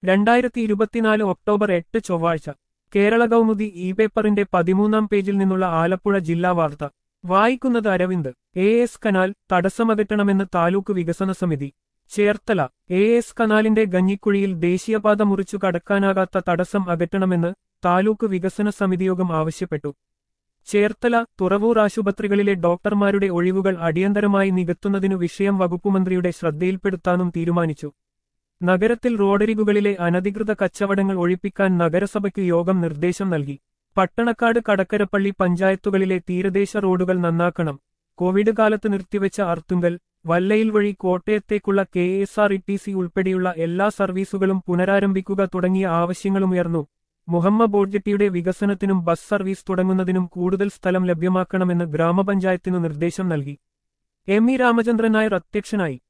രണ്ടായിരത്തി ഇരുപത്തിനാല് ഒക്ടോബർ എട്ട് ചൊവ്വാഴ്ച കേരള കൗമുദി ഇ പേപ്പറിന്റെ പതിമൂന്നാം പേജിൽ നിന്നുള്ള ആലപ്പുഴ ജില്ലാ വാർത്ത വായിക്കുന്നത് അരവിന്ദ് എ എസ് കനാൽ തടസ്സമകറ്റണമെന്ന് താലൂക്ക് വികസന സമിതി ചേർത്തല എ എസ് കനാലിന്റെ ഗഞ്ഞിക്കുഴിയിൽ ദേശീയപാത മുറിച്ചു കടക്കാനാകാത്ത തടസ്സം അകറ്റണമെന്ന് താലൂക്ക് വികസന സമിതിയോഗം ആവശ്യപ്പെട്ടു ചേർത്തല തുറവൂർ ആശുപത്രികളിലെ ഡോക്ടർമാരുടെ ഒഴിവുകൾ അടിയന്തരമായി നികത്തുന്നതിനു വിഷയം വകുപ്പുമന്ത്രിയുടെ ശ്രദ്ധയിൽപ്പെടുത്താനും തീരുമാനിച്ചു നഗരത്തിൽ റോഡരികുകളിലെ അനധികൃത കച്ചവടങ്ങൾ ഒഴിപ്പിക്കാൻ നഗരസഭയ്ക്ക് യോഗം നിർദ്ദേശം നൽകി പട്ടണക്കാട് കടക്കരപ്പള്ളി പഞ്ചായത്തുകളിലെ തീരദേശ റോഡുകൾ നന്നാക്കണം കോവിഡ് കാലത്ത് നിർത്തിവെച്ച അർത്തുങ്കൽ വല്ലയിൽ വഴി കോട്ടയത്തേക്കുള്ള K S R E T C ഉൾപ്പെടെയുള്ള എല്ലാ സർവീസുകളും പുനരാരംഭിക്കുക തുടങ്ങിയ ആവശ്യങ്ങളുമുയർന്നു മുഹമ്മ ബോഡ്ജറ്റിയുടെ വികസനത്തിനും ബസ് സർവീസ് തുടങ്ങുന്നതിനും കൂടുതൽ സ്ഥലം ലഭ്യമാക്കണമെന്ന് ഗ്രാമപഞ്ചായത്തിനു നിർദ്ദേശം നൽകി എം ഇ രാമചന്ദ്രൻ നായർ അധ്യക്ഷനായി